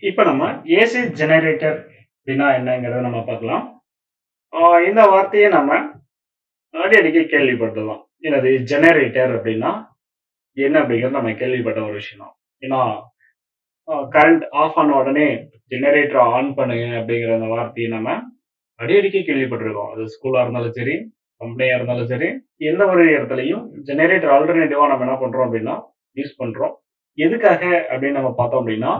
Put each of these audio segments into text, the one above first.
இப்ப நம்ம AC generator அப்படின்னா என்னங்கிறத நம்ம பார்க்கலாம் ஆ, இந்த வார்த்தையை நம்ம அடிக்கடி கேள்விப்பட்டலாம் என்னது ஜெனரேட்டர் அப்படின்னா என்ன அப்படிங்கிறது நம்ம கேள்விப்பட்ட ஒரு விஷயம் தான் ஏன்னா கரண்ட் ஆஃப் ஆன உடனே ஜெனரேட்டர் ஆன் பண்ணுங்க அப்படிங்கிற அந்த வார்த்தையை நம்ம அடிக்கடிக்கு கேள்விப்பட்டிருக்கோம் அது ஸ்கூலா இருந்தாலும் சரி கம்பெனியா இருந்தாலும் சரி எந்த ஒரு இடத்துலையும் ஜெனரேட்டர் ஆல்டர்னேட்டிவா நம்ம என்ன பண்றோம் அப்படின்னா யூஸ் பண்றோம் எதுக்காக அப்படின்னு நம்ம பார்த்தோம் அப்படின்னா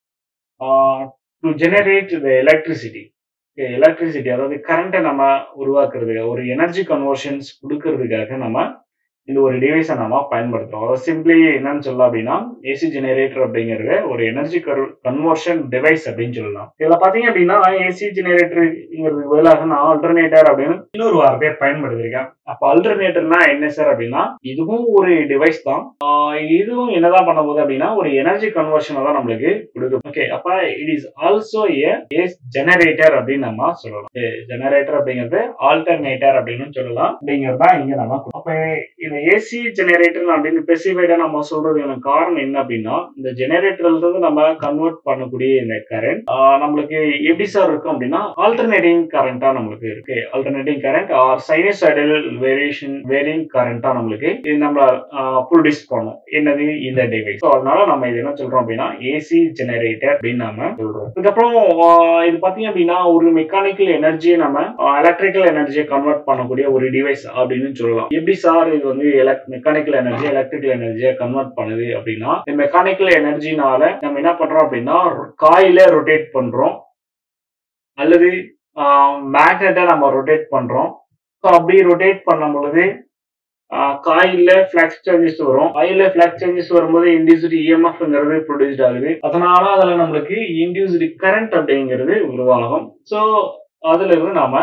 to generate the electricity electricity அதாவது கரண்ட்டை நம்ம உருவாக்குறதுக்கு ஒரு எனர்ஜி கன்வர்ஷன்ஸ் கொடுக்கறதுக்காக நம்ம இந்த ஒரு டிவைஸை நம்ம பயன்படுத்துறோம் அதாவது சிம்பிளி என்னன்னு சொல்லலாம் அப்படின்னா ஏசி ஜெனரேட்டர் அப்படிங்கிறது ஒரு எனர்ஜி கன்வர்ஷன் டிவைஸ் அப்படின்னு சொல்லலாம் இதுல பாத்தீங்க அப்படின்னா ஏசி ஜெனரேட்டருங்கிறது பதிலாக நான் ஆல்டர்னேட்டர் அப்படின்னு இன்னொரு வார்த்தையை பயன்படுத்திருக்கேன் அப்ப ஆல்டர்னேட்டர்னா என்ன சார் அப்படின்னா இதுவும் ஒரு டிவைஸ் தான் ஆஹ் இதுவும் என்னதான் பண்ண போகுது அப்படின்னா ஒரு எனர்ஜி கன்வர்ஷனை தான் நம்மளுக்கு கொடுக்கும் ஓகே அப்ப it is also a generator அப்படின்னு நம்ம சொல்லலாம் ஜெனரேட்டர் அப்படிங்கிறது ஆல்டர்னேட்டர் அப்படின்னு சொல்லலாம் அப்படிங்கிறது தான் இங்க நம்ம கொடுக்கும். அப்ப இந்த ஏசி ஜெனரேட்டர் அப்படின்னு ஸ்பெசிஃபைடா நம்ம சொல்றதுக்கான காரணம் என்ன அப்படின்னா இந்த ஜெனரேட்டர்ல இருந்து நம்ம கன்வெர்ட் பண்ணக்கூடிய இந்த கரண்ட் நம்மளுக்கு எப்படி சார் இருக்கும் அப்படின்னா ஆல்டர்னேட்டிங் கரண்டா நம்மளுக்கு இருக்கு alternating current or sinusoidal variation varying கரண்டா நம்மளுக்கு இது நம்ம ப்ரொடியூஸ் பண்ணும் என்னது இந்த டிவைஸ் ஸோ அதனால நம்ம இது என்ன சொல்றோம் அப்படின்னா ஏசி ஜெனரேட்டர் அப்படின்னு நம்ம சொல்றோம் இதுக்கப்புறம் ஆஹ் இது பாத்தீங்க அப்படின்னா ஒரு மெக்கானிக்கல் எனர்ஜியை நம்ம எலக்ட்ரிக்கல் எனர்ஜியை கன்வெர்ட் பண்ணக்கூடிய ஒரு டிவைஸ் அப்படின்னு சொல்லலாம் எப்படி சார் இது வந்து மெக்கானிக்கல் எனர்ஜி எலக்ட்ரிக்கல் எனர்ஜியை கன்வெர்ட் பண்ணுது அப்படின்னா இந்த மெக்கானிக்கல் எனர்ஜினால நம்ம என்ன பண்றோம் அப்படின்னா காயில ரொட்டேட் பண்றோம் அல்லது மேக்னெட்டை நம்ம ரொட்டேட் பண்றோம் ஸோ அப்படி ரொட்டேட் பண்ணும் பொழுது காயில்ல ஃபிளக்ஸ் சேஞ்சஸ் வரும் காயில்ல ஃபிளக்ஸ் சேஞ்சஸ் வரும்போது இன்டியூஸ்டு இஎம்எஃப்ங்கிறது ப்ரொடியூஸ்ட் ஆகுது அதனால அதுல நம்மளுக்கு இன்டியூஸ்டு கரண்ட் அப்படிங்கிறது உருவாகும் ஸோ அதுல இருந்து நாம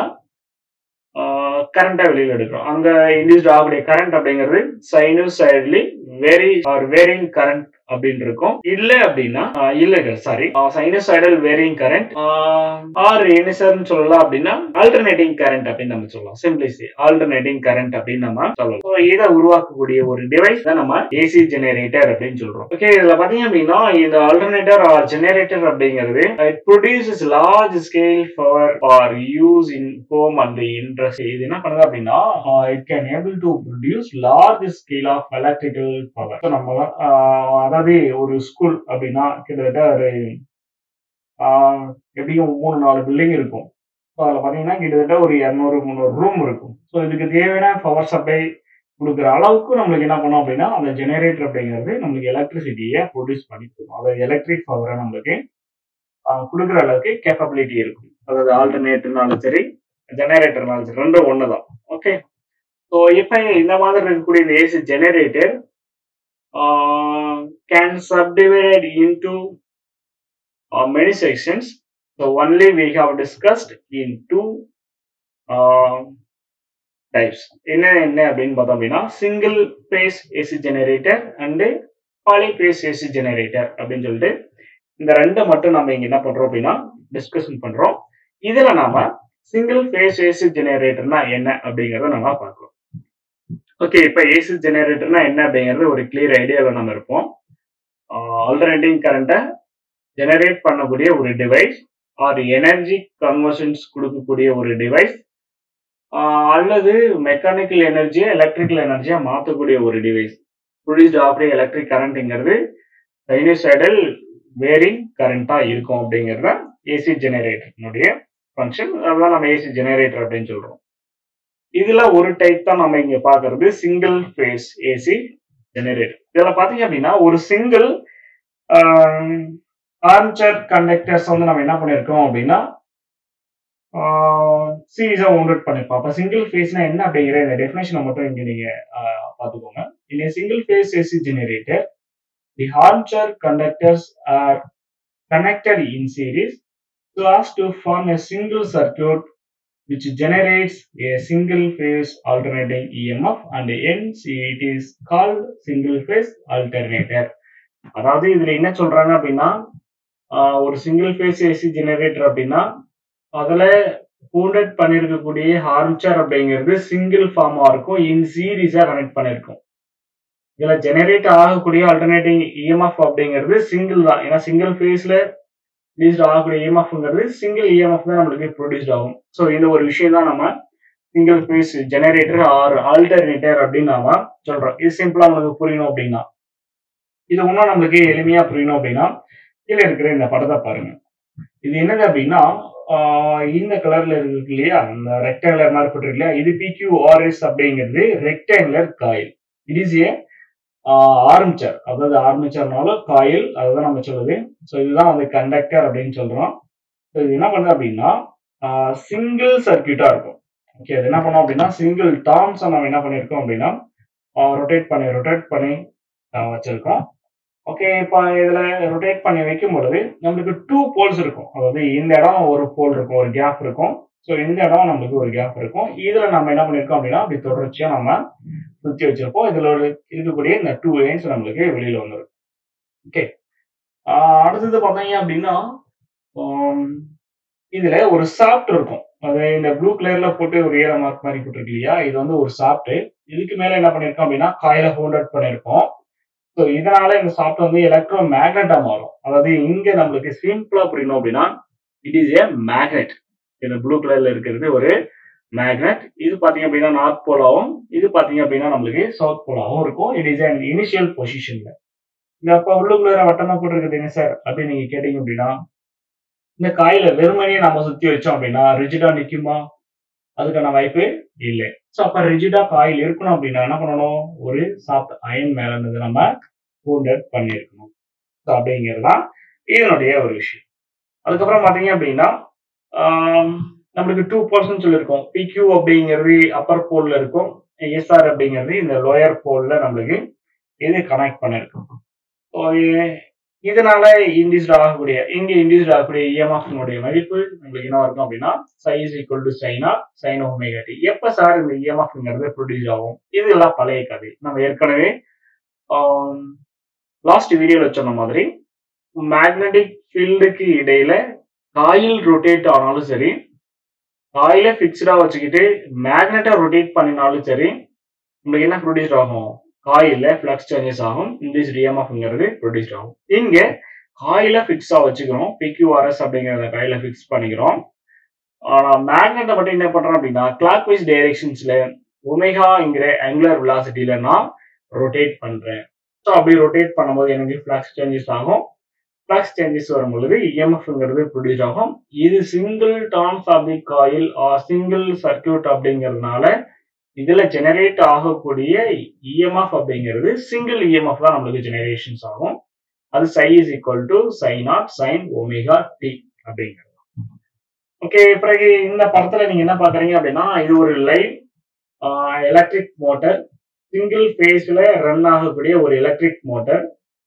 கரண்டை வெளியில எடுக்கிறோம் அங்க இன்டியூஸ்ட் ஆகக்கூடிய கரண்ட் அப்படிங்கிறது sinusoidally very or varying current அப்படின்னு இருக்கும் இல்ல அப்படின்னா ஆஹ் இல்ல sorry sinusoidal varying current or என்ன சார்னு சொல்லலாம் அப்படின்னா ஆல்டர்னேட்டிங் கரண்ட் அப்படின்னு நம்ம சொல்லலாம் சிம்பிளிசி ஆல்டர்னேட்டிங் கரண்ட் அப்படின்னு நம்ம சொல்லலாம் So, இதை உருவாக்கக்கூடிய ஒரு டிவைஸ் தான் நம்ம ஏசி ஜெனரேட்டர் அப்படின்னு சொல்றோம் ஓகே இதுல பாத்தீங்க அப்படின்னா இந்த ஆல்டர்னேட்டர் ஆர் ஜெனரேட்டர் அப்படிங்கிறது it produces large scale power for use in home and industry இது என்ன பண்ணுது அப்படின்னா it can able to produce large scale of electrical power நம்ம ஆஹ், அதாவது ஒரு ஸ்கூல் அப்படின்னா கிட்டத்தட்ட ஒரு ஆஹ், எப்படியும் மூணு நாலு பில்டிங் இருக்கும் ஸோ அதில் பார்த்தீங்கன்னா கிட்டத்தட்ட ஒரு இரநூறு முந்நூறு ரூம் இருக்கும் ஸோ இதுக்கு தேவையான பவர் சப்ளை கொடுக்குற அளவுக்கு நம்மளுக்கு என்ன பண்ணோம் அப்படின்னா அந்த ஜெனரேட்டர் அப்படிங்கிறது நம்மளுக்கு எலக்ட்ரிசிட்டியை ப்ரொடியூஸ் பண்ணி கொடுக்கும் அதாவது எலக்ட்ரிக் பவரை நம்மளுக்கு ஆஹ், கொடுக்குற அளவுக்கு கேப்பபிலிட்டி இருக்கும் அதாவது ஆல்டர்னேட்டர்னாலும் சரி ஜெனரேட்டர்னாலும் சரி ரெண்டும் ஒன்று தான் ஓகே ஸோ இப்போ இந்த மாதிரி இருக்கக்கூடிய இந்த AC generator can subdivided into uh, many sections. So only we have discussed in two uh, types. என்ன என்ன அப்படின்னு பார்த்தோம் அப்படின்னா single phase AC generator and poly phase AC generator அப்படின்னு சொல்லிட்டு இந்த ரெண்டை மட்டும் நம்ம இங்க என்ன பண்றோம் அப்படின்னா டிஸ்கஷன் பண்றோம் இதுல நாம சிங்கிள் பேஸ் ஏசி ஜெனரேட்டர்னா என்ன அப்படிங்கறத நம்ம பார்க்கலாம் ஓகே இப்ப ஏசி ஜெனரேட்டர்னா என்ன அப்படிங்கிறது ஒரு கிளியர் ஐடியாவில் நம்ம இருப்போம் ஆல்டர்னேட்டிங் கரண்ட்டை ஜெனரேட் பண்ணக்கூடிய ஒரு டிவைஸ் ஆர் எனர்ஜி கன்வர்ஷன்ஸ் கொடுக்கக்கூடிய ஒரு டிவைஸ் அல்லது மெக்கானிக்கல் எனர்ஜியை எலக்ட்ரிக்கல் எனர்ஜியா மாற்றக்கூடிய ஒரு டிவைஸ் ப்ரொடியூஸ்ட் ஆஃப்டே எலக்ட்ரிக் கரண்ட்ங்கிறது சைனசாய்டல் வேரிங் கரண்டா இருக்கும் அப்படிங்கிறத ஏசி ஜெனரேட்டர்னுடைய ஃபங்க்ஷன் அதான் நம்ம ஏசி ஜெனரேட்டர் அப்படின்னு சொல்றோம் இதுல ஒரு டைப் தான் நம்ம இங்க பாக்குறது சிங்கிள் ஃபேஸ் ஏசி ஜெனரேட்டர் இதுல பாத்தீங்க அப்படின்னா ஒரு சிங்கிள் ஆர்ச்சர் கண்டக்டர்ஸ் வந்து நம்ம என்ன பண்ணிருக்கோம் அப்படின்னா சீரீஸா ஒன்ரட் பண்ணிருப்போம் அப்ப சிங்கிள் ஃபேஸ்னா என்ன அப்படிங்கிற இந்த டெஃபினேஷனை மட்டும் இங்க நீங்க ஆஹ், பாத்துக்கோங்க in single phase AC generator the armature conductors are connected in series so as to form a single circuit which generates a single phase alternating EMF and hence it is called single phase alternator. அதாவது இதுல என்ன சொல்றாங்க அப்படின்னா ஆஹ் ஒரு single phase AC generator அப்படின்னா அதுல ஹூண்டட் பண்ணிருக்கக்கூடிய ஆர்ச்சர் அப்படிங்கிறது சிங்கிள் ஃபார்மா இருக்கும் இன் சீரீஸா கனெக்ட் பண்ணிருக்கும் இதுல ஜெனரேட் ஆகக்கூடிய ஆல்டர்னேட்டிங் இஎம்எஃப் அப்படிங்கிறது சிங்கிள் தான் ஏன்னா சிங்கிள் ஃபேஸ்ல இன்டியூஸ்ட் ஆகக்கூடிய இஎம்எஃப்ங்கிறது சிங்கிள் இஎம்எஃப் தான் நம்மளுக்கு ப்ரொடியூஸ்ட் ஆகும் ஸோ இந்த ஒரு விஷயம் தான் நம்ம single phase generator or alternator அப்படின்னு நாம சொல்றோம் இது சிம்பிளா உங்களுக்கு புரியணும் அப்படின்னா இது இன்னும் நம்மளுக்கு எளிமையா புரியணும் அப்படின்னா கீழே இருக்கிற இந்த படத்தை பாருங்க இது என்னது அப்படின்னா ஆஹ் இந்த கலர்ல இருக்கு இல்லையா இந்த ரெக்டாங்குலர் மாதிரி போட்டிருக்கு இல்லையா இது பிக்யூஆர்எஸ் அப்படிங்கிறது rectangular coil it is a armature அதாவது ஆர்மிச்சர்னால காயில் அதுதான் நம்ம சொல்லுது ஸோ இதுதான் வந்து கண்டக்டர் அப்படின்னு சொல்றோம் ஸோ இது என்ன பண்ணுது அப்படின்னா சிங்கிள் சர்க்கியூட்டா இருக்கும் ஓகே அது என்ன பண்ணோம் அப்படின்னா சிங்கிள் டேர்ம்ஸ் நம்ம என்ன பண்ணியிருக்கோம் அப்படின்னா ரொட்டேட் பண்ணி ரொட்டேட் பண்ணி ஆஹ் வச்சிருக்கோம் ஓகே இப்போ இதுல ரொட்டேட் பண்ணி வைக்கும் பொழுது நம்மளுக்கு டூ போல்ஸ் இருக்கும் அதாவது இந்த இடம் ஒரு போல் இருக்கும் ஒரு கேப் இருக்கும் ஸோ இந்த இடம் நம்மளுக்கு ஒரு கேப் இருக்கும் இதுல நம்ம என்ன பண்ணிருக்கோம் அப்படின்னா அப்படி தொடர்ச்சியா நம்ம சுத்தி வச்சிருப்போம் இதுல ஒரு இருக்கக்கூடிய இந்த டூ லைன்ஸ் நம்மளுக்கு வெளியில வந்துடும் ஓகே அடுத்தது பார்த்தீங்க அப்படின்னா ஆம், இதுல ஒரு சாப்ட் இருக்கும் அது இந்த ப்ளூ கலர்ல போட்டு ஒரு ஏர மார்க் மாதிரி போட்டிருக்கு இல்லையா இது வந்து ஒரு சாப்ட் இதுக்கு மேல என்ன பண்ணிருக்கோம் அப்படின்னா காயில ஹோல்ட் பண்ணிருக்கோம் ஸோ இதனால இந்த சாஃப்ட் வந்து எலக்ட்ரோ மேக்னட்டா மாறும் அதாவது இங்க நம்மளுக்கு சிம்பிளா புரியணும் அப்படின்னா இட் இஸ் ஏ மேக்னெட் இந்த ப்ளூ கலர்ல இருக்கிறது ஒரு மேக்னெட் இது பாத்தீங்க அப்படின்னா நார்த் போலாவும் இது பாத்தீங்க அப்படின்னா நம்மளுக்கு சவுத் போலாவும் இருக்கும் இட் இஸ் அன் இனிஷியல் பொசிஷன்ல இந்த அப்ப உள்ளுக்குள்ள வட்டமா போட்டிருக்கிறது என்ன சார் அப்படின்னு நீங்க கேட்டீங்க அப்படின்னா இந்த காயில வெறுமனையே நம்ம சுத்தி வச்சோம் அப்படின்னா ரிஜிடா நிக்குமா அதுக்கான வாய்ப்பு இல்லை ஸோ அப்ப ரிஜிடா காயில் இருக்கணும் அப்படின்னா என்ன பண்ணணும் ஒரு சாஃப்ட் அயன் மேல இருந்தது நம்ம கூண்டட் பண்ணியிருக்கணும் ஸோ அப்படிங்கிறது தான் இதனுடைய ஒரு விஷயம் அதுக்கப்புறம் பார்த்தீங்க அப்படின்னா ஆம், நம்மளுக்கு டூ பர்சன்ட் சொல்லியிருக்கோம் பிக்யூ அப்படிங்கிறது அப்பர் போல்ல இருக்கும் எஸ்ஆர் அப்படிங்கிறது இந்த லோயர் போல்ல நம்மளுக்கு இது கனெக்ட் பண்ணிருக்கோம் ஸோ இதனால இன்டியூஸ்ட் ஆகக்கூடிய இங்க இன்டியூஸ்ட் ஆகக்கூடிய இஎம்எஃப்னுடைய மதிப்பு நம்மளுக்கு என்ன இருக்கும் அப்படின்னா psi equal to psi naught sine omega t எப்ப சார் இந்த இஎம்எஃப்ங்கிறது ப்ரொடியூஸ் ஆகும் இதெல்லாம் பழைய கதை நம்ம ஏற்கனவே லாஸ்ட் வீடியோல சொன்ன மாதிரி மேக்னெட்டிக் ஃபீல்டுக்கு இடையில காயில் ரொட்டேட் ஆனாலும் சரி காயில ஃபிக்ஸ்டா வச்சுக்கிட்டு மேக்னெட்டை ரொட்டேட் பண்ணினாலும் சரி உங்களுக்கு என்ன ப்ரொடியூஸ் ஆகும் காயில ஃபிளக்ஸ் சேஞ்சஸ் ஆகும் இன்டியூஸ்ட் இஎம்எஃப்ங்கிறது ப்ரொடியூஸ் ஆகும் இங்க காயில ஃபிக்ஸா வச்சுக்கிறோம் பிக்யூஆர்எஸ் அப்படிங்கிறத காயில ஃபிக்ஸ் பண்ணிக்கிறோம் ஆனா மேக்னெட்டை மட்டும் என்ன பண்றோம் அப்படின்னா கிளாக் வைஸ் டைரக்ஷன்ஸ்ல ஒமேகாங்கிற ஆங்குலர் வெலாசிட்டியில நான் ரொட்டேட் பண்றேன் ஸோ அப்படி ரொட்டேட் பண்ணும்போது எனக்கு ஃபிளக்ஸ் சேஞ்சஸ் ஆகும் ஃபிளக்ஸ் சேஞ்சஸ் வரும் பொழுது இஎம்எஃப்ங்கிறது ப்ரொடியூஸ் ஆகும் இது single turns of the coil or single சர்க்கியூட் அப்படிங்கிறதுனால இதுல ஜெனரேட் ஆகக்கூடிய இஎம்எஃப் அப்படிங்கிறது சிங்கிள் இஎம்எஃப் தான் நம்மளுக்கு ஜெனரேஷன்ஸ் ஆகும் அது psi is equal to psi naught sine omega t அப்படிங்கிறது ஓகே பிறகு இந்த படத்துல நீங்க என்ன பாக்குறீங்க அப்படின்னா இது ஒரு லைவ் எலக்ட்ரிக் மோட்டர் சிங்கிள் ஃபேஸ்ல ரன் ஆகக்கூடிய ஒரு எலக்ட்ரிக் மோட்டர்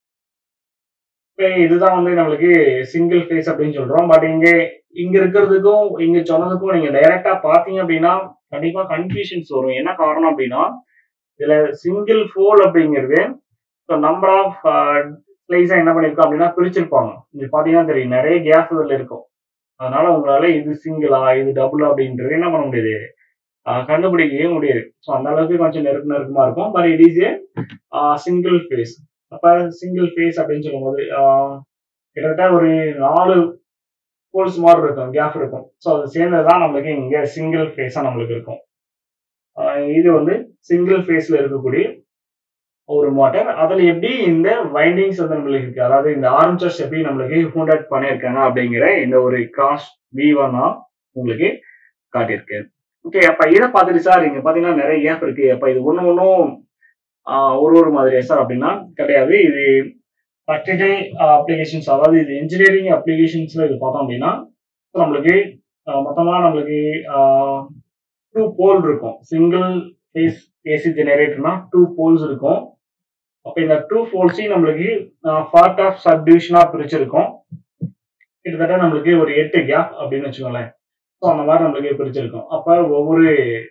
இதுதான் வந்து நம்மளுக்கு சிங்கிள் ஃபேஸ் அப்படின்னு சொல்றோம் பட் இங்க இங்க இருக்கிறதுக்கும் இங்க சொன்னதுக்கும் நீங்க டைரக்டா பாத்தீங்க அப்படின்னா கண்டிப்பா கன்ஃபியூஷன்ஸ் வரும் என்ன காரணம் அப்படின்னா இதுல சிங்கிள் ஃபோல் அப்படிங்கிறது நம்பர் ஆஃப் ஸ்லைஸா என்ன பண்ணிருக்கோம் அப்படின்னா பிரிச்சிருப்பாங்க இது பாத்தீங்கன்னா தெரியும் நிறைய கேஸ் இதுல இருக்கும் அதனால உங்களால இது சிங்கிளா இது டபுள் அப்படின்றது என்ன பண்ண முடியாது ஆஹ் கண்டுபிடிக்கவே முடியாது ஸோ அந்த அளவுக்கு கொஞ்சம் நெருக்க நெருக்கமா இருக்கும் but it is a single phase அப்ப சிங்கிள் ஃபேஸ் அப்படின்னு சொல்லும்போது ஆஹ் கிட்டத்தட்ட ஒரு நாலு போல்ஸ் மாதிரி இருக்கும் கேப் இருக்கும் ஸோ அது சேர்ந்ததுதான் நம்மளுக்கு இங்க சிங்கிள் ஃபேஸா நம்மளுக்கு இருக்கும் ஆஹ் இது வந்து சிங்கிள் ஃபேஸ்ல இருக்கக்கூடிய ஒரு மோட்டார் அதுல எப்படி இந்த வைண்டிங்ஸ் வந்து நம்மளுக்கு இருக்கு அதாவது இந்த ஆர்மச்சர்ஸ் எப்படி நம்மளுக்கு ஹூண்டட் பண்ணியிருக்காங்க அப்படிங்கிற இந்த ஒரு கிராஸ் வி ஒன்னா உங்களுக்கு காட்டியிருக்கு ஓகே அப்ப இதை பார்த்துட்டு சார் இங்க பாத்தீங்கன்னா நிறைய கேப் இருக்கு அப்ப இது ஒண்ணு ஒன்றும் ஒரு ஒரு மாதிரியா சார் அப்படின்னா கிடையாது இது ப்ராக்டிக்கல் அப்ளிகேஷன்ஸ் அதாவது இது இன்ஜினியரிங் அப்ளிகேஷன்ஸ்ல இது பார்த்தோம் அப்படின்னா so நம்மளுக்கு ஆஹ் மொத்தமா நம்மளுக்கு டூ போல் இருக்கும் சிங்கிள் ஃபேஸ் ஏசி ஜெனரேட்டர்னா டூ போல்ஸ் இருக்கும் அப்ப இந்த டூ போல்ஸையும் நம்மளுக்கு பார்ட் ஆஃப் சப்டிவிஷனா பிரிச்சிருக்கோம் கிட்டத்தட்ட நம்மளுக்கு ஒரு எட்டு கேப் அப்படின்னு வச்சுக்கோங்களேன் ஸோ அந்த மாதிரி நம்மளுக்கு பிரிச்சிருக்கோம் அப்ப ஒவ்வொரு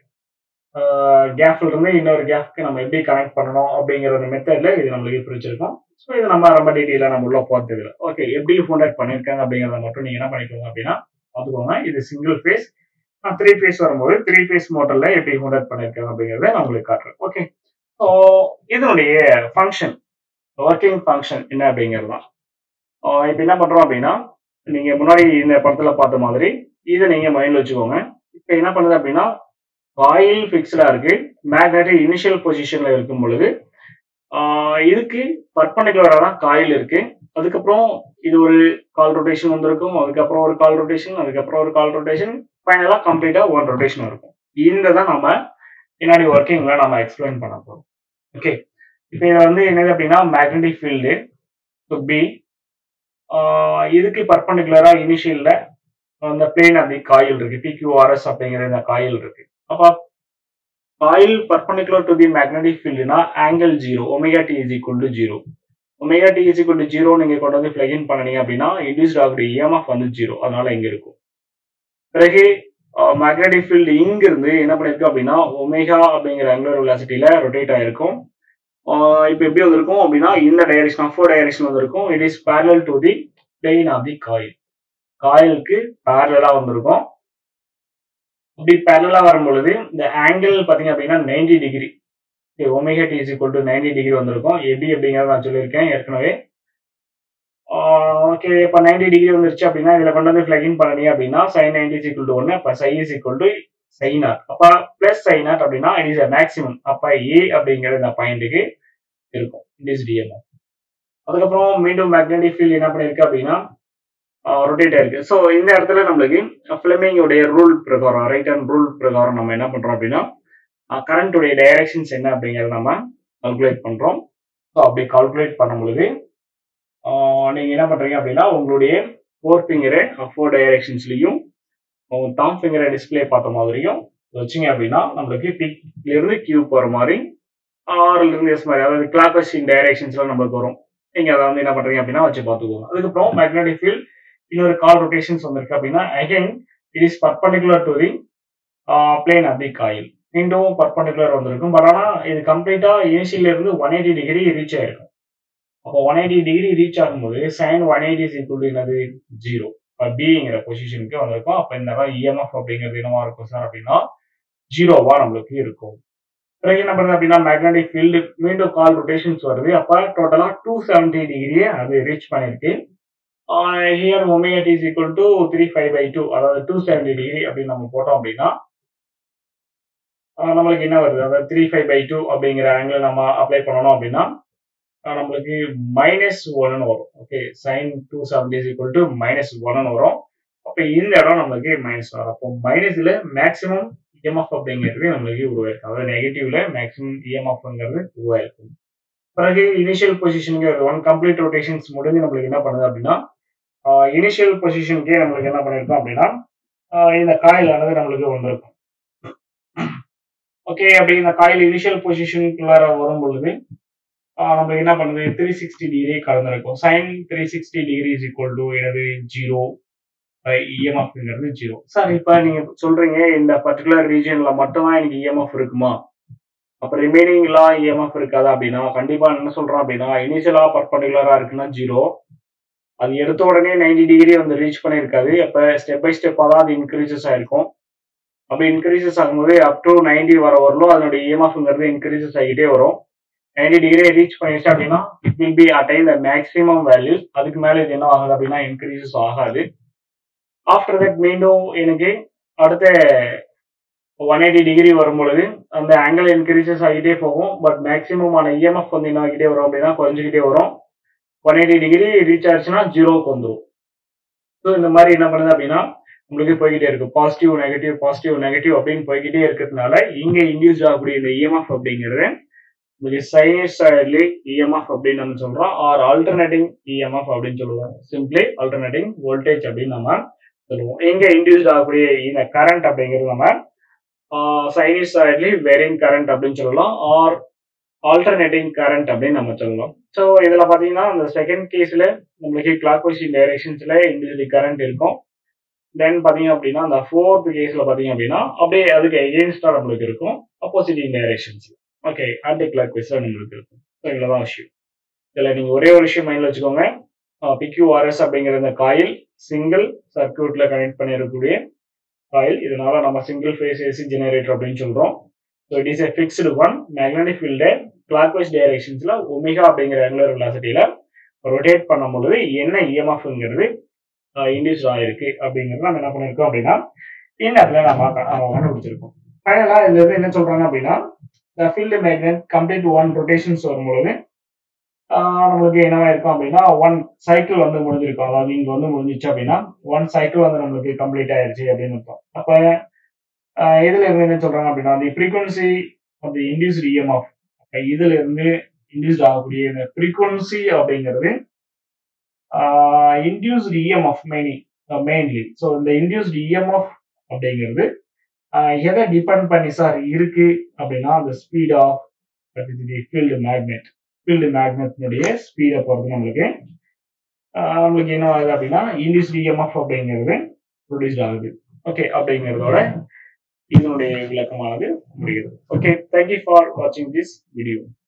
கேப்ல இருந்து இன்னொரு கேப்க்கு நம்ம எப்படி கனெக்ட் பண்ணணும் அப்படிங்கிற ஒரு மெத்தட்ல இது நம்மளுக்கு பிரிச்சிருக்கோம் ஸோ இது நம்ம ரொம்ப டீட்டெயிலாக நம்ம உள்ள போகிறது இல்லை ஓகே எப்படி ஃபோண்டட் பண்ணியிருக்காங்க அப்படிங்கிறத மட்டும் நீங்க என்ன பண்ணிக்கோங்க அப்படின்னா பார்த்துக்கோங்க இது சிங்கிள் ஃபேஸ் த்ரீ ஃபேஸ் வரும்போது த்ரீ ஃபேஸ் மோட்டர்ல எப்படி ஃபோண்டட் பண்ணியிருக்காங்க அப்படிங்கிறத நான் உங்களுக்கு காட்டுறேன் ஓகே ஸோ இதனுடைய ஃபங்க்ஷன் ஒர்க்கிங் ஃபங்க்ஷன் என்ன அப்படிங்கிறது தான் இப்போ என்ன பண்றோம் அப்படின்னா நீங்க முன்னாடி இந்த படத்துல பார்த்த மாதிரி இதை நீங்க மைண்ட்ல வச்சுக்கோங்க இப்போ என்ன பண்ணுது அப்படின்னா காயில் ஃபிக்ஸ்டா இருக்கு மேக்னெட்டிக் இனிஷியல் பொசிஷன்ல இருக்கும் பொழுது ஆஹ் இதுக்கு பர்பண்டிகுலரா தான் காயில் இருக்கு அதுக்கப்புறம் இது ஒரு கால் ரொட்டேஷன் வந்திருக்கும் அதுக்கப்புறம் ஒரு கால் ரொட்டேஷன் அதுக்கப்புறம் ஒரு கால் ரொட்டேஷன் ஃபைனலா கம்ப்ளீட்டா ஒன் ரொட்டேஷன் இருக்கும் இந்த தான் நம்ம பின்னாடி ஒர்க்கிங்ல நம்ம எக்ஸ்பிளைன் பண்ண போறோம் ஓகே இப்போ இது வந்து என்னது அப்படின்னா மேக்னெட்டிக் ஃபீல்டு ஸோ பி இதுக்கு பர்பண்டிகுலரா இனிஷியல்ல அந்த பிளேன் அப்படி காயில் இருக்கு பிக்யூஆர்எஸ் அப்படிங்கிற இந்த காயில் இருக்கு அப்போ coil perpendicular to the magnetic ஃபீல்டுனா angle zero omega t is equal to zero omega t is equal to zero நீங்க கொண்டு வந்து பிளகின் பண்ணீங்க அப்படின்னா இன்டியூஸ்ட் ஆகக்கூடிய இஎம்எஃப் வந்து ஜீரோ அதனால இங்க இருக்கும் பிறகு மேக்னெட்டிக் ஃபீல்டு இங்க இருந்து என்ன பண்ணிருக்கு அப்படின்னா ஒமேகா அப்படிங்கிற ஆங்குலர் வெலாசிட்டியில ரொட்டேட் ஆயிருக்கும் இப்போ எப்படி வந்திருக்கும் அப்படின்னா இந்த டைரக்ஷன் அஃபோ டைரக்ஷன் வந்திருக்கும் it is parallel to the plane of the coil காயிலுக்கு பேரலா வந்திருக்கும் அப்படி பேரலா வரும் பொழுது இந்த ஆங்கிள் பாத்தீங்க அப்படின்னா ninety degree omega t is equal to ninety degree வந்திருக்கும் எப்படி அப்படிங்கிறத நான் சொல்லியிருக்கேன் ஏற்கனவே ஓகே இப்போ நைன்டி டிகிரி வந்துருச்சு அப்படின்னா இதில் கொண்டு வந்து ஃபிளகின் பண்ணி அப்படின்னா sine ninety is equal to ஒன்று அப்போ psi is equal to psi naught அப்போ பிளஸ் சைனாட் அப்படின்னா இட் இஸ் அ மேக்ஸிமம் அப்போ ஏ அப்படிங்கிற இந்த பாயிண்ட்டுக்கு இருக்கும் இட் இஸ் டிஎம்ஓ அதுக்கப்புறம் மீண்டும் மேக்னெட்டிக் ஃபீல்ட் என்ன பண்ணிருக்கு அப்படின்னா ரொட்டேட் ஆயிருக்கு ஸோ இந்த இடத்துல நம்மளுக்கு ஃபிளமிங்கோடைய ரூல் பிரகாரம் ரைட் ஹேண்ட் ரூல் பிரகாரம் நம்ம என்ன பண்றோம் அப்படின்னா கரண்ட்டுடைய டைரக்ஷன்ஸ் என்ன அப்படிங்கிறத நம்ம கால்குலேட் பண்றோம் ஸோ அப்படி கால்குலேட் பண்ணும் பொழுது நீங்க என்ன பண்றீங்க அப்படின்னா உங்களுடைய ஃபோர் ஃபிங்கரை ஃபோர் டைரக்ஷன்ஸ்லையும் உங்க தாம் ஃபிங்கரை டிஸ்பிளே பார்த்த மாதிரியும் வச்சிங்க அப்படின்னா நம்மளுக்கு பிக்ல இருந்து கியூ போற மாதிரி ஆர்ல இருந்து எஸ் மாதிரி அதாவது கிளாக் வச்சிங் டைரக்ஷன்ஸ்ல நம்மளுக்கு வரும் நீங்க அதை வந்து என்ன பண்றீங்க அப்படின்னா வச்சு பார்த்துக்கோங்க அதுக்கப்புறம் மேக்னெட்டிக் ஃபீல்ட் இன்னொரு கால் ரொட்டேஷன்ஸ் வந்திருக்கு அப்படின்னா again it is perpendicular to the plane of the coil மீண்டும் பர்பண்டிகுலர் வந்திருக்கும் பட் ஆனால் இது கம்ப்ளீட்டா இனிஷியல இருந்து ஒன் எயிட்டி டிகிரி ரீச் ஆயிருக்கும் அப்போ ஒன் எயிட்டி டிகிரி ரீச் ஆகும்போது சைன் ஒன் எயிட்டி ஈக்குவல் என்னது ஜீரோ இப்போ பிங்கிற பொசிஷனுக்கு வந்திருக்கும் அப்போ இந்த மாதிரி இஎம்எஃப் அப்படிங்கிறது என்னவா இருக்கும் சார் அப்படின்னா ஜீரோவா நம்மளுக்கு இருக்கும் பிறகு என்ன பண்ணுறது அப்படின்னா மேக்னெட்டிக் ஃபீல்டு மீண்டும் கால் ரொட்டேஷன்ஸ் வருது அப்போ டோட்டலாக டூ செவன்டி டிகிரியை அது ரீச் பண்ணியிருக்கு here omega t is equal to three five by two அதாவது டூ செவன்டி டிகிரி அப்படின்னு நம்ம போட்டோம் அப்படின்னா நம்மளுக்கு என்ன வருது அதாவது த்ரீ ஃபைவ் பை டூ அப்படிங்கிற ஆங்கிள் நம்ம அப்ளை பண்ணணும் அப்படின்னா நம்மளுக்கு மைனஸ் ஒன்னு வரும் okay sine two seventy is equal to minus ஒன்னு வரும் அப்போ இந்த இடம் நம்மளுக்கு மைனஸ் வரும் அப்போ மைனஸ்ல மேக்ஸிமம் இஎம்எஃப் அப்படிங்கிறது நம்மளுக்கு உருவாயிருக்கும் அதாவது நெகட்டிவ்ல மேக்ஸிமம் இஎம்எஃப்ங்கிறது உருவாயிருக்கும் பிறகு இனிஷியல் பொசிஷனுக்கு ஒன் கம்ப்ளீட் ரொட்டேஷன்ஸ் முடிஞ்சு நம்மளுக்கு என்ன பண்ணுது அப்படின்னா இனிஷியல் பொசிஷனுக்கே நம்மளுக்கு என்ன பண்ணிருக்கோம் அப்படின்னா இந்த காயில் ஆனது நம்மளுக்கு வந்திருக்கும் ஓகே அப்படி இந்த காயில் இனிஷியல் பொசிஷனுக்குள்ளார வரும் பொழுது நம்மளுக்கு என்ன பண்ணுது த்ரீ சிக்ஸ்டி டிகிரி கலந்துருக்கும் sine three sixty degree is equal to எனது ஜீரோ இஎம்எஃப்ங்கிறது ஜீரோ சார் இப்போ நீங்க சொல்றீங்க இந்த பர்டிகுலர் ரீஜன்ல மட்டும்தான் எனக்கு இஎம்எஃப் இருக்குமா அப்போ ரிமைனிங்லாம் இஎம்எஃப் இருக்காது அப்படின்னா கண்டிப்பா என்ன சொல்றோம் அப்படின்னா இனிஷியலா பர்பண்டிகுலரா இருக்குன்னா ஜீரோ அது எடுத்த உடனே நைன்டி டிகிரி வந்து ரீச் பண்ணியிருக்காது அப்போ ஸ்டெப் பை ஸ்டெப்பாக தான் அது இன்க்ரீசஸ் ஆயிருக்கும் அப்படி இன்க்ரீசஸ் ஆகும்போது அப் டு நைன்டி வர வரலும் அதனுடைய இஎம்எஃப்ங்கிறது இன்க்ரீசஸ் ஆகிட்டே வரும் நைன்டி டிகிரி ரீச் பண்ணிடுச்சு அப்படின்னா it will be attain the maximum value அதுக்கு மேலே இது என்ன ஆகுது அப்படின்னா இன்க்ரீசஸ் ஆகாது ஆஃப்டர் தட் மீண்டும் எனக்கு அடுத்த ஒன் எயிட்டி டிகிரி வரும் பொழுது அந்த ஆங்கிள் இன்க்ரீசஸ் ஆகிட்டே போகும் பட் மேக்ஸிமம் ஆன இஎம்எஃப் வந்து என்ன ஆகிட்டே வரும் அப்படின்னா குறைஞ்சிக்கிட்டே வரும் ஒன் எயிட்டி டிகிரி ரீச் ஆச்சுன்னா ஜீரோக்கு வந்துடும் ஸோ இந்த மாதிரி என்ன பண்ணுது அப்படின்னா உங்களுக்கு போய்கிட்டே இருக்கு பாசிட்டிவ் நெகட்டிவ் பாசிட்டிவ் நெகட்டிவ் அப்படின்னு போய்கிட்டே இருக்கிறதுனால இங்க இன்டியூஸ் ஆகக்கூடிய இந்த இஎம்எஃப் அப்படிங்கிறது உங்களுக்கு சைனசாய்ட்லி இஎம்எஃப் அப்படின்னு நம்ம சொல்றோம் ஆர் ஆல்டர்னேட்டிங் இஎம்எஃப் அப்படின்னு சொல்லுவோம் சிம்பிளி ஆல்டர்னேட்டிங் வோல்டேஜ் அப்படின்னு நம்ம சொல்லுவோம் எங்க இன்டியூஸ் ஆகக்கூடிய இந்த கரண்ட் அப்படிங்கிறது நம்ம சைனசாய்ட்லி வேரிங் கரண்ட் அப்படின்னு சொல்லலாம் ஆர் ஆல்டர்னேட்டிங் கரண்ட் அப்படின்னு நம்ம சொல்லலாம் ஸோ இதில் பார்த்தீங்கன்னா அந்த செகண்ட் கேஸில் நம்மளுக்கு கிளாக் வைஸ் டைரக்ஷன்ஸில் இண்டிவிஜுவலி கரண்ட் இருக்கும் தென் பார்த்தீங்க அப்படின்னா அந்த ஃபோர்த் கேஸில் பார்த்தீங்க அப்படின்னா அப்படியே அதுக்கு எகெயின்ஸ்டாக நம்மளுக்கு இருக்கும் அப்போசிட்டிங் டைரக்ஷன்ஸ் ஓகே ஆன்டி கிளாக் வைஸில் நம்மளுக்கு இருக்கும் ஸோ இவ்வளோ தான் விஷயம் இதில் நீங்கள் ஒரே ஒரு விஷயம் மைண்டில் வச்சுக்கோங்க பிக்யூஆர்எஸ் அப்படிங்கிற இந்த காயில் சிங்கிள் சர்க்கியூட்டில் கனெக்ட் பண்ணிருக்கக்கூடிய காயில் இதனால நம்ம சிங்கிள் ஃபேஸ் ஏசி ஜெனரேட்டர் அப்படின்னு சொல்கிறோம் so it is a fixed one magnetic ஃபீல்டை கிளாக் வைஸ் டைரக்ஷன்ஸில் ஒமேகா அப்படிங்கிற ஆங்குலர் வெலாசிட்டியில் ரொட்டேட் பண்ணும் பொழுது என்ன இஎம்எஃப்ங்கிறது இண்டியூஸ் ஆயிருக்கு அப்படிங்கிறது நம்ம என்ன பண்ணியிருக்கோம் அப்படின்னா இந்த இடத்துல நம்ம க- நம்ம கண்டுபிடிச்சிருக்கோம் ஃபைனலா இதுல இருந்து என்ன சொல்றாங்க அப்படின்னா the field magnet complete one rotations வரும்பொழுது ஆஹ் நம்மளுக்கு என்னவா இருக்கும் அப்படின்னா ஒன் சைக்கிள் வந்து முடிஞ்சிருக்கும் அதாவது இங்க வந்து முடிஞ்சிச்சு அப்படின்னா ஒன் சைக்கிள் வந்து நம்மளுக்கு கம்ப்ளீட் ஆயிருச்சு அப்படின்னு அர்த்தம் அப்ப ஆஹ் இதுல இருந்து என்ன சொல்றாங்க அப்படின்னா the frequency of the induced EMF அப்ப இதுல இருந்து இன்டியூஸ்ட் ஆகக்கூடிய இந்த frequency அப்படிங்கிறது induced EMF mainly mainly so இந்த இன்டியூஸ்ட் இஎம்எஃப் அப்படிங்கிறது ஆஹ் எதை டிபெண்ட் பண்ணி சார் இருக்கு அப்படின்னா அந்த speed of field magnet field மேக்னெட்னுடைய ஸ்பீடை பொறுத்து நம்மளுக்கு ஆஹ் நம்மளுக்கு என்ன ஆகுது அப்படின்னா இன்டியூஸ்ட் இஎம்எஃப் அப்படிங்கிறது ப்ரொடியூஸ்ட் ஆகுது ஓகே அப்படிங்கிறதோட இதனுடைய விளக்கமானது முடிகிறது ஓகே தேங்க்யூ ஃபார் வாட்சிங் திஸ் வீடியோ